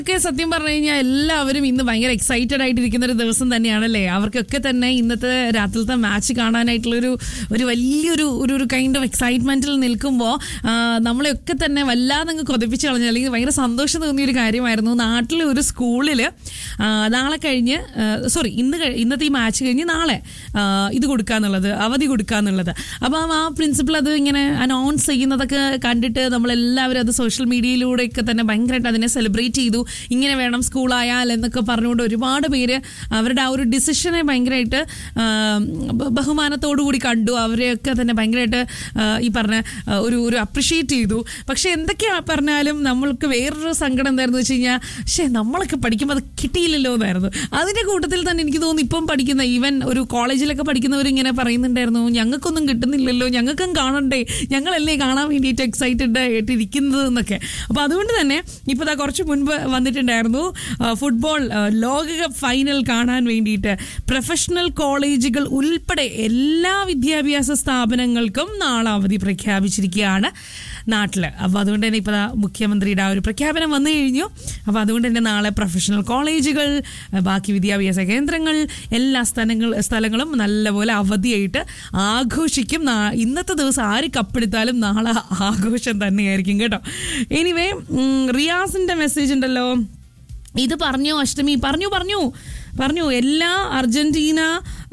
ഒക്കെ സത്യം പറഞ്ഞു കഴിഞ്ഞാൽ എല്ലാവരും ഇന്ന് ഭയങ്കര എക്സൈറ്റഡ് ആയിട്ടിരിക്കുന്ന ഒരു ദിവസം തന്നെയാണല്ലേ അവർക്കൊക്കെ തന്നെ ഇന്നത്തെ രാത്രിലത്തെ മാച്ച് കാണാനായിട്ടുള്ളൊരു ഒരു വലിയൊരു ഒരു ഒരു കൈൻഡ് ഓഫ് എക്സൈറ്റ്മെന്റിൽ നിൽക്കുമ്പോൾ നമ്മളെയൊക്കെ തന്നെ വല്ലാതെ അങ്ങ് കൊതിപ്പിച്ച് കളഞ്ഞു അല്ലെങ്കിൽ ഭയങ്കര സന്തോഷം തോന്നിയ ഒരു കാര്യമായിരുന്നു നാട്ടിലെ ഒരു സ്കൂളിൽ നാളെ കഴിഞ്ഞ് സോറി ഇന്ന് കഴി- ഇന്നത്തെ ഈ മാച്ച് കഴിഞ്ഞ് നാളെ ആ, ഇത് കൊടുക്കാന്നുള്ളത് അവധി കൊടുക്കാന്നുള്ളത് അപ്പം ആ പ്രിൻസിപ്പൾ അത് ഇങ്ങനെ അനൗൺസ് ചെയ്യുന്നതൊക്കെ കണ്ടിട്ട് നമ്മളെല്ലാവരും അത് സോഷ്യൽ മീഡിയയിലൂടെയൊക്കെ തന്നെ ഭയങ്കരമായിട്ട് അതിനെ സെലിബ്രേറ്റ് ചെയ്തു ഇങ്ങനെ വേണം സ്കൂളായാൽ എന്നൊക്കെ പറഞ്ഞുകൊണ്ട് ഒരുപാട് പേര് അവരുടെ ആ ഒരു ഡിസിഷനെ ഭയങ്കരമായിട്ട് ആ, ബ- ബഹുമാനത്തോടു കൂടി കണ്ടു അവരെയൊക്കെ തന്നെ ഭയങ്കരമായിട്ട് ആ, ഈ പറഞ്ഞ ആ, ഒരു ഒരു അപ്രിഷിയേറ്റ് ചെയ്തു പക്ഷെ എന്തൊക്കെയാ പറഞ്ഞാലും നമ്മൾക്ക് വേറൊരു സങ്കടം എന്തായിരുന്നു വെച്ച് കഴിഞ്ഞാൽ പക്ഷേ നമ്മളൊക്കെ പഠിക്കുമ്പോൾ അത് കിട്ടിയില്ലല്ലോ എന്നായിരുന്നു അതിന്റെ കൂട്ടത്തിൽ തന്നെ എനിക്ക് തോന്നുന്നു ഇപ്പം പഠിക്കുന്ന ഈവൻ ഒരു കോളേജിലൊക്കെ പഠിക്കുന്നവർ ഇങ്ങനെ പറയുന്നുണ്ടായിരുന്നു ഞങ്ങൾക്കൊന്നും കിട്ടുന്നില്ലല്ലോ ഞങ്ങൾക്കും കാണണ്ടേ ഞങ്ങളല്ലേ കാണാൻ വേണ്ടിയിട്ട് എക്സൈറ്റഡ് ആയിട്ട് ഇരിക്കുന്നത് എന്നൊക്കെ അപ്പോൾ അതുകൊണ്ട് തന്നെ ഇപ്പോൾ ദാ കുറച്ച് മുൻപ് വന്നിട്ടുണ്ടായിരുന്നു ആ, ഫുട്ബോൾ ആ, ലോകകപ്പ് ഫൈനൽ കാണാൻ വേണ്ടിയിട്ട് പ്രൊഫഷണൽ കോളേജുകൾ ഉൾപ്പെടെ എല്ലാ വിദ്യാഭ്യാസ സ്ഥാപനങ്ങൾക്കും നാളെ അവധി പ്രഖ്യാപിച്ചിരിക്കുകയാണ് നാട്ടിൽ അപ്പോൾ അതുകൊണ്ട് തന്നെ ഇപ്പോൾ ദാ മുഖ്യമന്ത്രിയുടെ ആ ഒരു പ്രഖ്യാപനം വന്നു കഴിഞ്ഞു അപ്പോൾ അതുകൊണ്ട് തന്നെ നാളെ പ്രൊഫഷണൽ കോളേജുകൾ ആ, ബാക്കി വിദ്യാഭ്യാസ കേന്ദ്രങ്ങൾ എല്ലാ സ്ഥലങ്ങൾ സ്ഥലങ്ങളും നല്ലപോലെ അവധിയായിട്ട് ആഘോഷിക്കും നാ- ഇന്നത്തെ ദിവസം ആര് കപ്പെടുത്താലും നാളെ ആഘോഷം തന്നെയായിരിക്കും കേട്ടോ എനിവേ റിയാസിന്റെ മെസ്സേജ് ഉണ്ടല്ലോ ഇത് പറഞ്ഞോ അഷ്ടമി പറഞ്ഞു പറഞ്ഞു പറഞ്ഞു എല്ലാ അർജന്റീന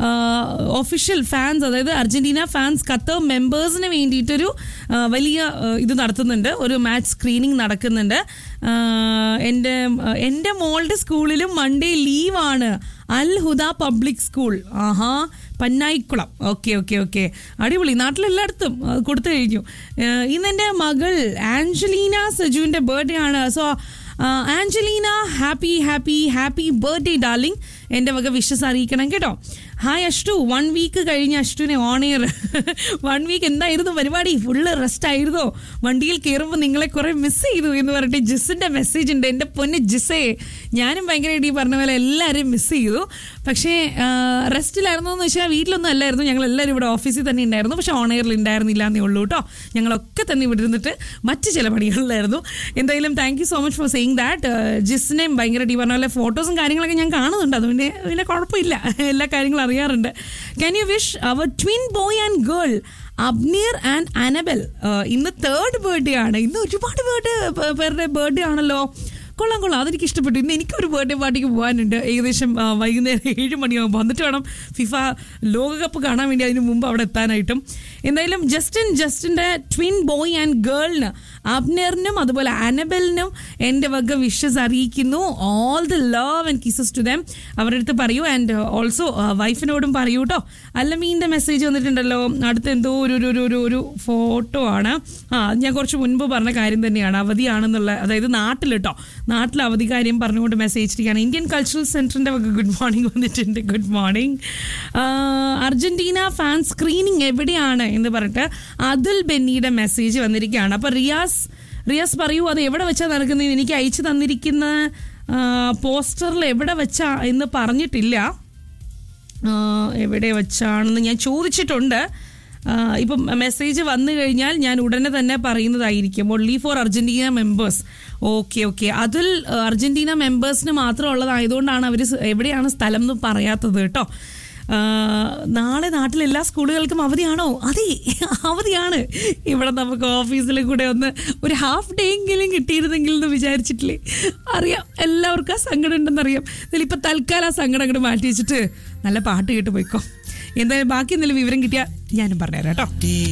ഒഫീഷ്യൽ ഫാൻസ് അതായത് അർജന്റീന ഫാൻസ് ഖത്തർ മെമ്പേഴ്സിന് വേണ്ടിയിട്ടൊരു ആ, വലിയ ആ, ഇത് നടത്തുന്നുണ്ട് ഒരു മാച്ച് സ്ക്രീനിങ് നടക്കുന്നുണ്ട് ആ, എൻ്റെ എൻ്റെ മോളുടെ സ്കൂളിലും മൺഡേ ലീവാണ് അൽ ഹുദ പബ്ലിക് സ്കൂൾ ആഹാ പന്നായിക്കുളം ഓക്കെ ഓക്കെ ഓക്കെ അടിപൊളി നാട്ടിലെല്ലായിടത്തും അത് കൊടുത്തു കഴിഞ്ഞു ഏഹ് ഇന്ന് എൻ്റെ മകൾ ആഞ്ചലീന സജുവിൻ്റെ ബർത്ത്ഡേ ആണ് so Angelina happy happy happy birthday darling എൻ്റെ വക വിഷസ് അറിയിക്കണം കേട്ടോ ഹായ് അഷ്ടു വൺ വീക്ക് കഴിഞ്ഞ് അഷ്ടുവിനെ ഓൺ എയർ വൺ വീക്ക് എന്തായിരുന്നു പരിപാടി ഫുള്ള് റെസ്റ്റ് ആയിരുന്നോ വണ്ടിയിൽ കയറുമ്പോൾ നിങ്ങളെ കുറേ മിസ് ചെയ്തു എന്ന് പറഞ്ഞിട്ട് ജിസിൻ്റെ മെസ്സേജ് ഉണ്ട് എൻ്റെ പൊന്ന് ജിസേ ഞാനും ഭയങ്കരമായിട്ട് ഈ പറഞ്ഞ പോലെ എല്ലാവരെയും മിസ് ചെയ്തു പക്ഷേ റെസ്റ്റിലായിരുന്നു എന്ന് വെച്ചാൽ വീട്ടിലൊന്നും അല്ലായിരുന്നു ഞങ്ങൾ എല്ലാവരും ഇവിടെ ഓഫീസിൽ തന്നെ ഉണ്ടായിരുന്നു പക്ഷേ ഓൺ എയറിൽ ഉണ്ടായിരുന്നില്ല എന്നേ ഉള്ളൂ കേട്ടോ ഞങ്ങളൊക്കെ തന്നെ ഇവിടെ ഇരുന്നിട്ട് മറ്റ് ചില പണികളിലായിരുന്നു എന്തായാലും thank you so much for saying that ജിസിനെയും ഭയങ്കരമായിട്ട് ഈ പറഞ്ഞ പോലെ ഫോട്ടോസും കാര്യങ്ങളൊക്കെ ഞാൻ കാണുന്നുണ്ട് അതുകൊണ്ട് പിന്നെ കുഴപ്പമില്ല എല്ലാ കാര്യങ്ങളും അറിയാറുണ്ട് can you wish our twin boy and girl Abner and Annabel ഇന്ന് തേർഡ് ബർത്ത്ഡേ ആണ് ഇന്ന് ഒരുപാട് ബർത്ത്ഡേ പേരുടെ ബർത്ത്ഡേ ആണല്ലോ കൊള്ളാം കൊള്ളാം അതെനിക്ക് ഇഷ്ടപ്പെട്ടു ഇന്ന് എനിക്കൊരു ബർത്ത്ഡേ പാർട്ടിക്ക് പോകാനുണ്ട് ഏകദേശം ആ, വൈകുന്നേരം ഏഴ് മണിയാകുമ്പോൾ വന്നിട്ട് വേണം ഫിഫ ലോകകപ്പ് കാണാൻ വേണ്ടി അതിന് മുമ്പ് അവിടെ എത്താനായിട്ടും എന്തായാലും ജസ്റ്റിൻ ജസ്റ്റിൻ്റെ ട്വിൻ ബോയ് ആൻഡ് ഗേളിന് അബ്നറിനും അതുപോലെ അനബലിനും എൻ്റെ വക വിഷസ് അറിയിക്കുന്നു all the love and kisses to them അവരുടെ അടുത്ത് പറയൂ ആൻഡ് ഓൾസോ വൈഫിനോടും പറയൂ കേട്ടോ അല്ലമീൻ്റെ മെസ്സേജ് വന്നിട്ടുണ്ടല്ലോ അടുത്ത് എന്തോ ഒരു ഒരു ഒരു ഒരു ഒരു ഫോട്ടോ ആണ് ആ അത് ഞാൻ കുറച്ച് മുൻപ് പറഞ്ഞ കാര്യം തന്നെയാണ് അവധിയാണെന്നുള്ള അതായത് നാട്ടിൽ കേട്ടോ നാട്ടിൽ അവധി കാര്യം പറഞ്ഞുകൊണ്ട് മെസ്സേജ് ഇട്ടിരിക്കുകയാണ് ഇന്ത്യൻ കൾച്ചറൽ സെൻറ്ററിൻ്റെ വക ഗുഡ് മോർണിംഗ് വന്നിട്ടുണ്ട് good morning Argentina fan screening എവിടെയാണ് എന്ന് പറഞ്ഞിട്ട് അതുൽ ബെന്നിയുടെ മെസ്സേജ് വന്നിരിക്കുകയാണ് അപ്പോൾ റിയാസ് റിയാസ് പറയൂ അത് എവിടെ വെച്ചാൽ നടക്കുന്നത് എനിക്ക് അയച്ചു തന്നിരിക്കുന്ന പോസ്റ്ററിൽ എവിടെ വെച്ചാ എന്ന് പറഞ്ഞിട്ടില്ല ആ, എവിടെ വെച്ചാണെന്ന് ഞാൻ ചോദിച്ചിട്ടുണ്ട് ആ, ഇപ്പം മെസ്സേജ് വന്നു കഴിഞ്ഞാൽ ഞാൻ ഉടനെ തന്നെ പറയുന്നതായിരിക്കും only for Argentina members okay okay അതിൽ ആ, അർജന്റീന മെമ്പേഴ്സിന് മാത്രം ഉള്ളതായതുകൊണ്ടാണ് അവർ എവിടെയാണ് സ്ഥലം എന്ന് പറയാത്തത് കേട്ടോ ആ, നാളെ നാട്ടിലെ എല്ലാ സ്കൂളുകൾക്കും അവധിയാണോ അതെ അവധിയാണ് ഇവിടെ നമുക്ക് ഓഫീസിൽ കൂടെ ഒന്ന് ഒരു ഹാഫ് ഡേ എങ്കിലും കിട്ടിയിരുന്നെങ്കിൽ എന്ന് വിചാരിച്ചിട്ടില്ലേ അറിയാം എല്ലാവർക്കും ആ സങ്കടം ഉണ്ടെന്നറിയാം ഇതിലിപ്പോൾ തൽക്കാലം ആ സങ്കടം അങ്ങോട്ട് മാറ്റി വെച്ചിട്ട് നല്ല പാട്ട് കേട്ട് പോയിക്കോ എന്തായാലും ബാക്കി എന്തെങ്കിലും വിവരം കിട്ടിയാൽ ഞാനും പറഞ്ഞുതരാം കേട്ടോ